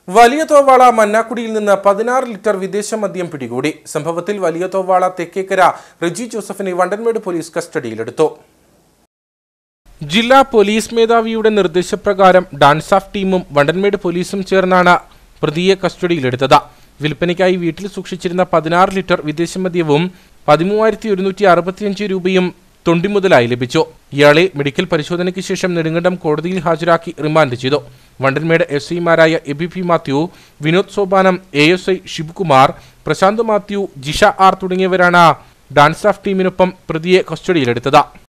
വലിയ തോവാള മന്നാക്കുടിയിൽ നിന്ന് പതിനാറ് ലിറ്റർ വിദേശ മദ്യം പിടികൂടി സംഭവത്തിൽ വലിയ തോവാള തെക്കേക്കര റിജി ജോസഫിനെ വണ്ടൻമേട് പോലീസ് കസ്റ്റഡിയിലെടുത്തു ജില്ലാ പോലീസ് മേധാവിയുടെ നിർദ്ദേശപ്രകാരം ഡാൻസ് ഓഫ് ടീമും വണ്ടൻമേട് പോലീസും ചേർന്നാണ് പ്രതിയെ കസ്റ്റഡിയിലെടുത്തത് വിൽപ്പനയ്ക്കായി വീട്ടിൽ സൂക്ഷിച്ചിരുന്ന പതിനാറ് ലിറ്റർ വിദേശ മദ്യവും പതിമൂവായിരത്തി ഒരുന്നൂറ്റി അറുപത്തിയഞ്ച് രൂപയും തൊണ്ടിമുതലായി ലഭിച്ചു ഇയാളെ മെഡിക്കൽ പരിശോധനയ്ക്ക് ശേഷം നെടുങ്കണ്ടം കോടതിയിൽ ഹാജരാക്കി റിമാൻഡ് ചെയ്തു വണ്ടൻമേട് എസ് ഐമാരായ Aby P Mathew Vinod Sopanam A S I Sivakumar Prashanth Mathew Jisha R തുടങ്ങിയവരാണ് ഡാൻസ് ഓഫ് ടീമിനൊപ്പം പ്രതിയെ കസ്റ്റഡിയിലെടുത്തത്